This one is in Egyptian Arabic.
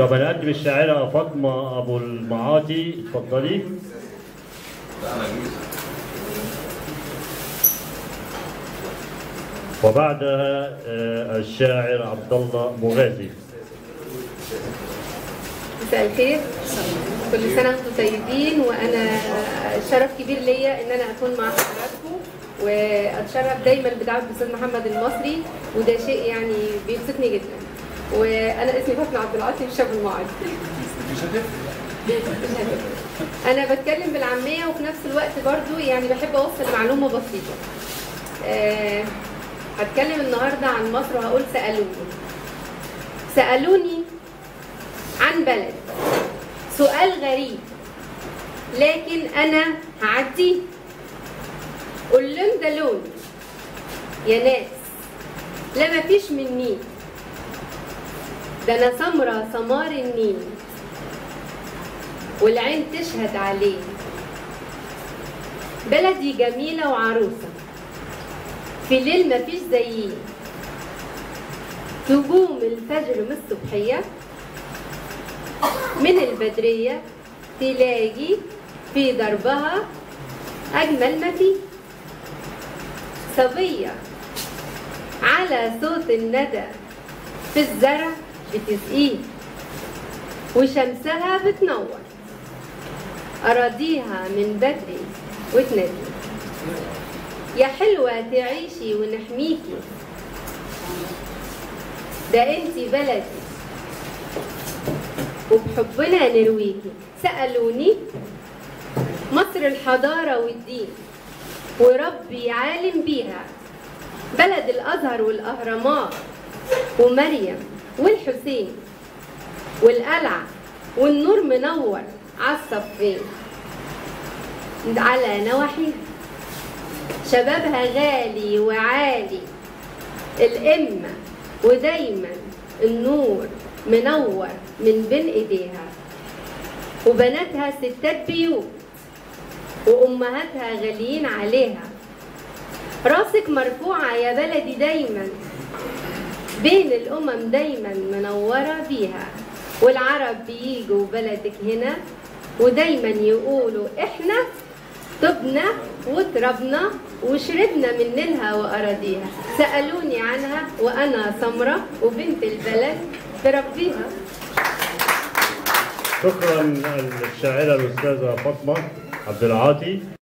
طب هنقدم الشاعرة فاطمة أبو المعاطي اتفضلي وبعدها آه، الشاعر عبد الله مغازي مساء الخير كل سنة وانتم طيبين وأنا شرف كبير ليا إن أنا أكون مع حضراتكم وأتشرف دايما بدعوة الأستاذ محمد المصري وده شيء يعني بيبسطني جدا وأنا اسمي فاطمة عبد العاطي الشاب المعارف أنا بتكلم بالعامية وفي نفس الوقت برضو يعني بحب أوصل معلومة بسيطة أه هتكلم النهاردة عن مصر وهقول سألوني سألوني عن بلد سؤال غريب لكن انا هعديه قول لهم ده لون يا ناس لا مفيش مني ده انا سمرة سمار النيل والعين تشهد عليه بلدي جميلة وعروسة في الليل مفيش زيي نجوم الفجر من الصبحيه من البدرية تلاقي في ضربها أجمل ما فيه صبية على صوت الندى في الزرع بتسقيه وشمسها بتنور أراضيها من بدري وتنادي يا حلوة تعيشي ونحميكي ده انتي بلدي وبحبنا نرويكي سألوني مصر الحضارة والدين وربي عالم بيها بلد الأزهر والأهرامات ومريم والحسين والقلعة والنور منور عالصفين على نواحيها شبابها غالي وعالي الإمة ودايما النور منور من بين ايديها وبناتها ستات بيوت وامهاتها غاليين عليها راسك مرفوعة يا بلدي دايما بين الامم دايما منورة بيها والعرب بيجوا بلدك هنا ودايما يقولوا احنا طبنا وتربنا وشربنا من نيلها واراضيها سالوني عنها وانا سمره وبنت البلد بربيها شكرا للشاعرة الأستاذة فاطمة عبد العاطي